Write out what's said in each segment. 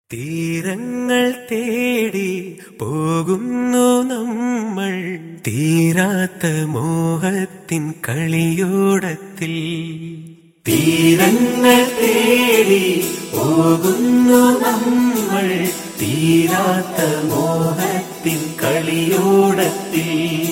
തീരങ്ങൾ തേടി പോകുന്നു നമ്മൾ തീരാത്ത മോഹത്തിൻ കളിയോടത്തിൽ തീരങ്ങൾ തേടി പോകുന്നു നമ്മൾ തീരാത്ത മോഹത്തിൻ കളിയോടത്തിൽ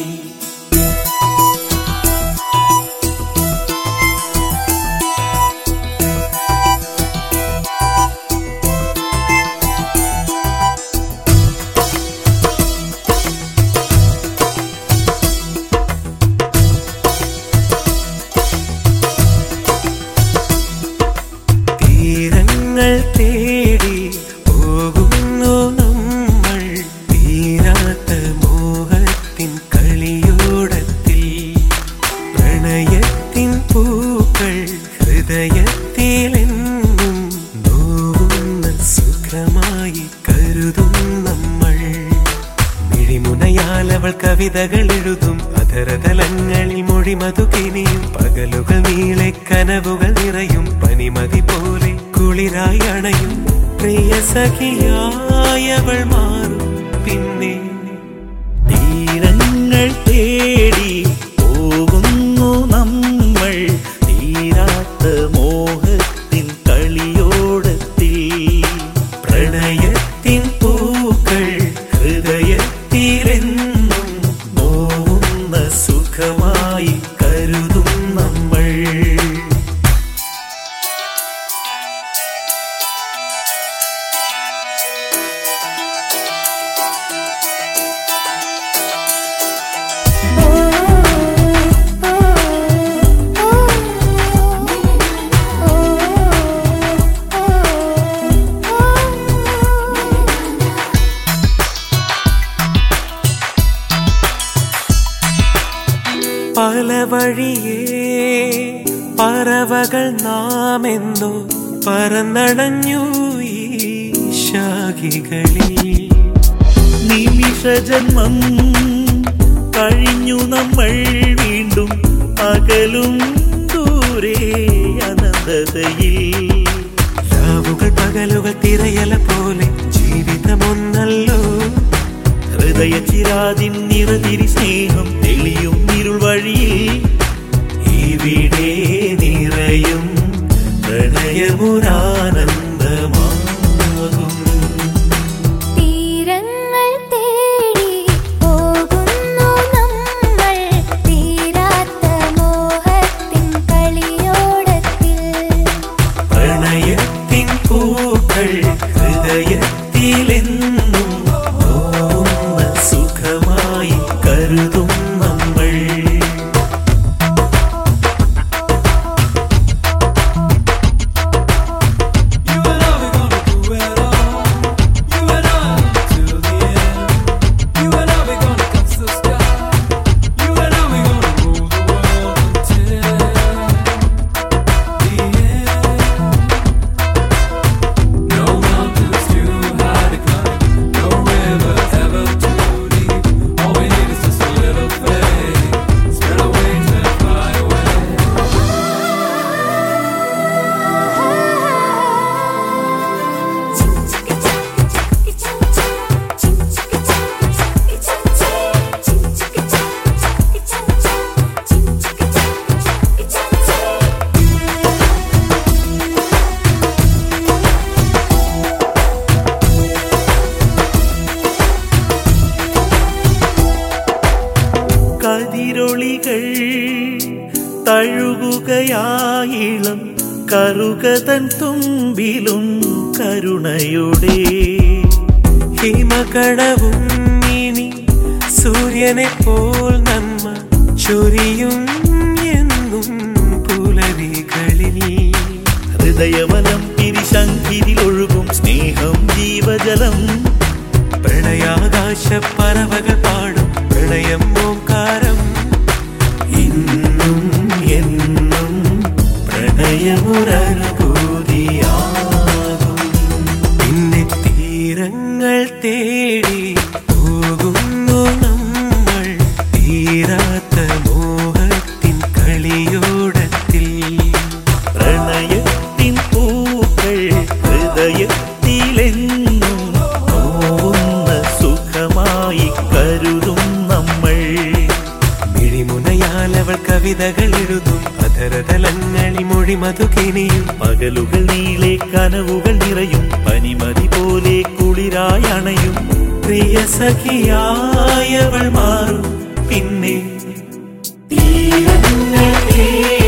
തീരങ്ങൾ തേടി പോകുന്നു നമ്മൾ തീരാത്ത മോഹത്തിൻ കളിയോടത്തിൽ പ്രണയത്തിൻ പൂക്കൾ ഹൃദയത്തിലെന്നും നോവുന്ന സുഖമായി കരുതും നമ്മൾ മിഴിമുനയാൽ അവൾ കവിതകൾ എഴുതും അധരതലങ്ങളിൽ മൊഴിമതു കിനിയും പകലുകൾ നീളെ കനവുകൾ നിറയും പനിമതി പോലെ കുളിരായി അണയും പ്രിയ സഖിയായവൾ മാറും പിന്നെ തീരങ്ങൾ തേടി പോകുന്നു നമ്മൾ തീരാത്ത മോഹത്തിൻ കളിയോടത്തിൽ പ്രണയത്തിൻ പൂക്കൾ ഹൃദയത്തിലെന്നും നോവുന്ന സുഖമായി കരുതും നമ്മൾ പല വഴിയേ പറവകൾ നാം എന്നോ പറന്നടഞ്ഞു ഈ ശാഖികളിൽ നിമിഷജന്മം കഴിഞ്ഞു നമ്മൾ വീണ്ടും അകലും ദൂരെ അനന്തതയിൽ രാവുകൾ പകലുകൾ തിരയല പോലെ ജീവിതമൊന്നല്ലോ ഹൃദയ ചിരാതിൻ നിറതിരി സ്നേഹം തെളിയും ഇരുൾ വഴിയിൽ ഇവിടെ നിറയും പ്രണയമുരാനന്ദമാകും തീരങ്ങൾ തേടി പോകുന്നു നമ്മൾ തീരാത്ത മോഹത്തിൻ കളിയോടത്തിൽ പ്രണയത്തിൻ പൂക്കൾ ഹൃദയത്തിലെന്നും നോവുന്ന സുഖമായി കരുതും നമ്മൾ You and I, we're gonna do it all. You and I, till the end. You and I, we're gonna touch the sky. You and I, we're gonna rule the world until the end. No mountains too high to climb, no river ever too deep. All we need is just a little faith. Spread our wings and fly away. കതിരൊളികൾ തഴുകുകയായിളം കറുകതൻ തുമ്പിലും കരുണയുടെ ഹിമകടവും ഇനി സൂര്യനെ പോൽ നന്മ ചൊരിയും എന്നും പുലരികളിൽ ഹൃദയവലം പിരിശങ്കിരിലൊഴുകും സ്നേഹം ജീവജലം പ്രണയാകാശ പറവകൾ പാടും പ്രണയം ഓംകാരം ഇന്നും എന്നും പ്രണയമുരനുഭൂതിയാകും പിന്നെ തീരങ്ങൾ തേടി പോകുന്നു നമ്മൾ തീരാത്ത മോഹത്തിൻ കളിയോടത്തിൽ പ്രണയത്തിൻ പൂക്കൾ ഹൃദയത്തിലെന്നും കവിതകൾ എഴുതും അധരതലങ്ങളിൽ മൊഴിമതു കിനിയും പകലുകൾ നീളെ കനവുകൾ നിറയും പനിമതി പോലെ കുളിരായി അണയും പ്രിയ സഖിയായവൾ മാറും പിന്നെ തീരങ്ങൾ തേടി